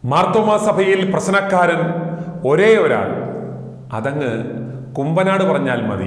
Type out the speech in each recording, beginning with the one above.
മാർത്തോമാ സഭയിൽ പ്രശ്നക്കാരൻ ഒരേ ഒരാൾ അതങ്ങ് കുമ്പനാട് പറഞ്ഞാൽ മതി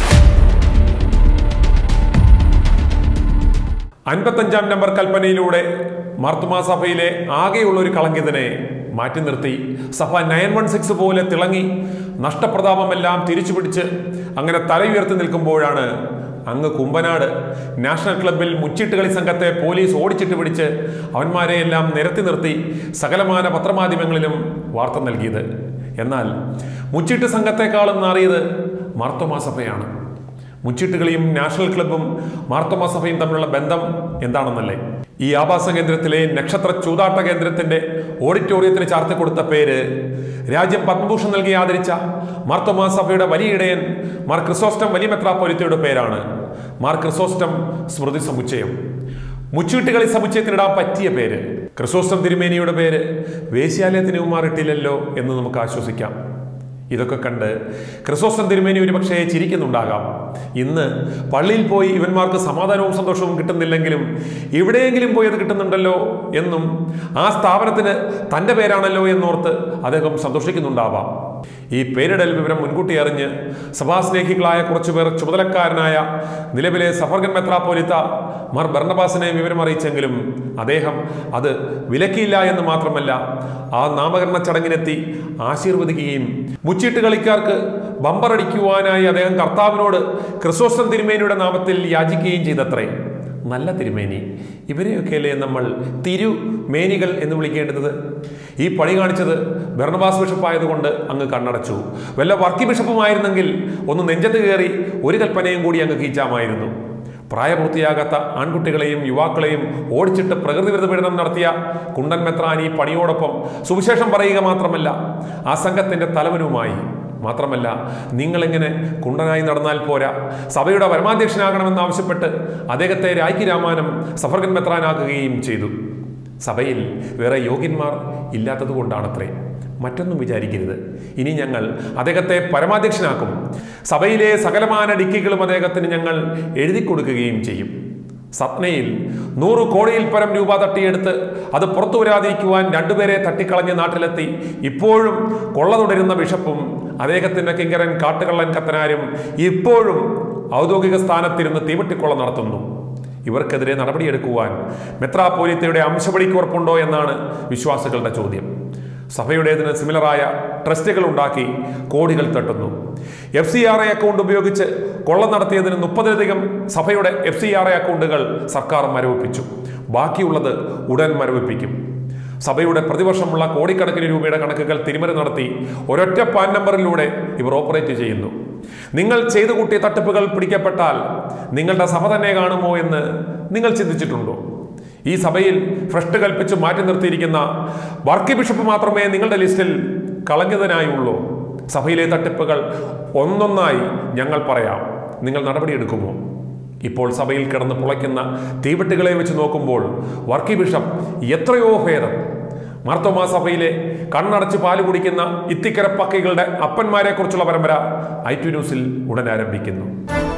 അൻപത്തഞ്ചാം നമ്പർ കൽപ്പനയിലൂടെ മാർത്തുമാ സഭയിലെ ആകെയുള്ള ഒരു കളങ്കിതനെ മാറ്റി നിർത്തി സഭ നയൻ വൺ സിക്സ് പോലെ തിളങ്ങി നഷ്ടപ്രതാപമെല്ലാം തിരിച്ചു പിടിച്ച് അങ്ങനെ തല ഉയർത്തി നിൽക്കുമ്പോഴാണ് അങ്ങ് കുമ്പനാട് നാഷണൽ ക്ലബിൽ മുച്ചിട്ട് കളി സംഘത്തെ പോലീസ് ഓടിച്ചിട്ട് പിടിച്ച് അവന്മാരെയെല്ലാം നിരത്തി നിർത്തി സകലമാന പത്രമാധ്യമങ്ങളിലും വാർത്ത നൽകിയത് എന്നാൽ മുച്ചിട്ട് സംഘത്തെക്കാളും നാറിയത് മാർത്തോമാ സഭയാണ് മുച്ചിട്ടുകളിയും നാഷണൽ ക്ലബും മാർത്തോമാ സഭയും തമ്മിലുള്ള ബന്ധം എന്താണെന്നല്ലേ ഈ ആവാസ കേന്ദ്രത്തിലെ നക്ഷത്ര ചൂതാട്ട കേന്ദ്രത്തിന്റെ ഓഡിറ്റോറിയത്തിന് ചാർത്തി കൊടുത്ത പേര് രാജ്യം പത്മഭൂഷൺ നൽകി ആദരിച്ച മാർത്തോമാ സഭയുടെ വലിയ ഇടയൻ മാർ ക്രിസോസ്റ്റം വലിയ മെത്രാപ്പൊലിത്തയുടെ പേരാണ് മാർ ക്രിസോസ്റ്റം സ്മൃതി സമുച്ചയം മുച്ചീട്ടുകളി സമുച്ചയത്തിനിടാൻ പറ്റിയ പേര് ക്രിസോസ്റ്റം തിരുമേനിയുടെ പേര് വേശ്യാലയത്തിന് മാറിയിട്ടില്ലല്ലോ എന്ന് നമുക്ക് ആശ്വസിക്കാം ഇതൊക്കെ കണ്ട് ക്രിസോസ്റ്റം തിരുമേനി ഒരു പക്ഷേ ചിരിക്കുന്നുണ്ടാകാം ഇന്ന് പള്ളിയിൽ പോയി ഇവന്മാർക്ക് സമാധാനവും സന്തോഷവും കിട്ടുന്നില്ലെങ്കിലും എവിടെയെങ്കിലും പോയി അത് കിട്ടുന്നുണ്ടല്ലോ എന്നും ആ സ്ഥാപനത്തിന് തൻ്റെ പേരാണല്ലോ എന്നോർത്ത് അദ്ദേഹം സന്തോഷിക്കുന്നുണ്ടാവാം ഈ പേരിടൽ വിവരം മുൻകൂട്ടി അറിഞ്ഞ് സഭാസ്നേഹികളായ കുറച്ചുപേർ ചുമതലക്കാരനായ നിലവിലെ സഫർഗൻ മെത്രാപ്പോലിത്ത മാർ ഭരണബാസിനെ വിവരം അറിയിച്ചെങ്കിലും അദ്ദേഹം അത് വിലക്കിയില്ല എന്ന് മാത്രമല്ല ആ നാമകരണ ചടങ്ങിനെത്തി ആശീർവദിക്കുകയും മുച്ചീട്ട് കളിക്കാർക്ക് ബമ്പറടിക്കുവാനായി അദ്ദേഹം കർത്താവിനോട് ക്രിസോസ്റ്റം തിരുമേനിയുടെ നാമത്തിൽ യാചിക്കുകയും ചെയ്തത്രേ നല്ല തിരുമേനി ഇവരെയൊക്കെയല്ലേ നമ്മൾ തിരുമേനികൾ എന്ന് വിളിക്കേണ്ടത് ഈ പണി കാണിച്ചത് ഭരണബാസ് ബിഷപ്പായതുകൊണ്ട് അങ്ങ് കണ്ണടച്ചു വല്ല വർക്കി ബിഷപ്പുമായിരുന്നെങ്കിൽ ഒന്ന് നെഞ്ചത്ത് കയറി ഒരു കൽപ്പനയും കൂടി അങ്ങ് കീച്ചാമായിരുന്നു പ്രായപൂർത്തിയാകാത്ത ആൺകുട്ടികളെയും യുവാക്കളെയും ഓടിച്ചിട്ട് പ്രകൃതി വിരുദ്ധ പീഡനം നടത്തിയ കുണ്ടൻ മെത്രാനി പണിയോടൊപ്പം സുവിശേഷം പറയുക മാത്രമല്ല ആ സംഘത്തിന്റെ തലവനുമായി മാത്രമല്ല നിങ്ങളിങ്ങനെ കുണ്ടനായി നടന്നാൽ പോരാ സഭയുടെ പരമാധ്യക്ഷനാകണമെന്നാവശ്യപ്പെട്ട് അദ്ദേഹത്തെ രായ്ക്ക് രാമാനം സഫർഗൻ മെത്രാനാക്കുകയും ചെയ്തു സഭയിൽ വേറെ യോഗ്യന്മാർ ഇല്ലാത്തതുകൊണ്ടാണത്രേ മറ്റൊന്നും വിചാരിക്കരുത് ഇനി ഞങ്ങൾ അദ്ദേഹത്തെ പരമാധ്യക്ഷനാക്കും സഭയിലെ സകലമാന ഡിക്കികളും അദ്ദേഹത്തിന് ഞങ്ങൾ എഴുതി കൊടുക്കുകയും ചെയ്യും സത്നയിൽ നൂറ് കോടിയിൽ പരം രൂപ തട്ടിയെടുത്ത് അത് പുറത്തു വരാതിരിക്കുവാൻ രണ്ടുപേരെ തട്ടിക്കളഞ്ഞ് നാട്ടിലെത്തി ഇപ്പോഴും കൊള്ള തുടരുന്ന ബിഷപ്പും അദ്ദേഹത്തിന്റെ കിങ്കരൻ കാട്ടുകള്ളൻ കത്തനാരും ഇപ്പോഴും ഔദ്യോഗിക സ്ഥാനത്തിരുന്ന് തീവട്ടിക്കൊള്ള നടത്തുന്നു ഇവർക്കെതിരെ നടപടിയെടുക്കുവാൻ മെത്രാപോലിത്തയുടെ അംശപടിക്ക് ഉറപ്പുണ്ടോ എന്നാണ് വിശ്വാസികളുടെ ചോദ്യം സഭയുടേതിന് സിമിലറായ ട്രസ്റ്റുകൾ ഉണ്ടാക്കി കോടികൾ തട്ടുന്നു F C R I account ഉപയോഗിച്ച് കൊള്ള നടത്തിയതിന് മുപ്പതിലധികം സഭയുടെ എഫ് സി ആർ ഐ അക്കൗണ്ടുകൾ സർക്കാർ മരവിപ്പിച്ചു ബാക്കിയുള്ളത് ഉടൻ മരവിപ്പിക്കും സഭയുടെ പ്രതിവർഷമുള്ള കോടിക്കണക്കിന് രൂപയുടെ കണക്കുകൾ തിരിമറി നടത്തി ഒരൊറ്റ പാൻ നമ്പറിലൂടെ ഇവർ ഓപ്പറേറ്റ് ചെയ്യുന്നു നിങ്ങൾ ചെയ്തു കൂട്ടിയ തട്ടിപ്പുകൾ പിടിക്കപ്പെട്ടാൽ നിങ്ങളുടെ സഭ തന്നെ കാണുമോ എന്ന് നിങ്ങൾ ചിന്തിച്ചിട്ടുണ്ടോ ഈ സഭയിൽ ഭ്രഷ്ട് കൽപ്പിച്ച് മാറ്റി നിർത്തിയിരിക്കുന്ന വർക്കി ബിഷപ്പ് മാത്രമേ നിങ്ങളുടെ ലിസ്റ്റിൽ കളഞ്ഞതിനായുള്ളൂ സഭയിലെ തട്ടിപ്പുകൾ ഒന്നൊന്നായി ഞങ്ങൾ പറയാം നിങ്ങൾ നടപടിയെടുക്കുമോ ഇപ്പോൾ സഭയിൽ കിടന്ന് പുളയ്ക്കുന്ന തീവെട്ടുകളെ വെച്ച് നോക്കുമ്പോൾ വർക്കി ബിഷപ്പ് എത്രയോ ഭേദം മാർത്തോമാ സഭയിലെ കണ്ണടച്ച് പാല് കുടിക്കുന്ന ഇത്തിക്കര പക്കികളുടെ അപ്പന്മാരെ കുറിച്ചുള്ള പരമ്പര ഐ ടു ന്യൂസിൽ ഉടൻ ആരംഭിക്കുന്നു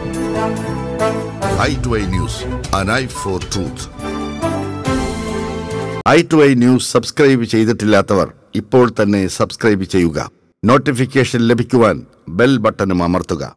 Eye to Eye News an eye for truth Eye to Eye News subscribe ചെയ്തിട്ടില്ലാത്തവർ ഇപ്പോൾ തന്നെ സബ്സ്ക്രൈബ് ചെയ്യുക നോട്ടിഫിക്കേഷൻ ലഭിക്കുവാൻ ബെൽ ബട്ടണും അമർത്തുക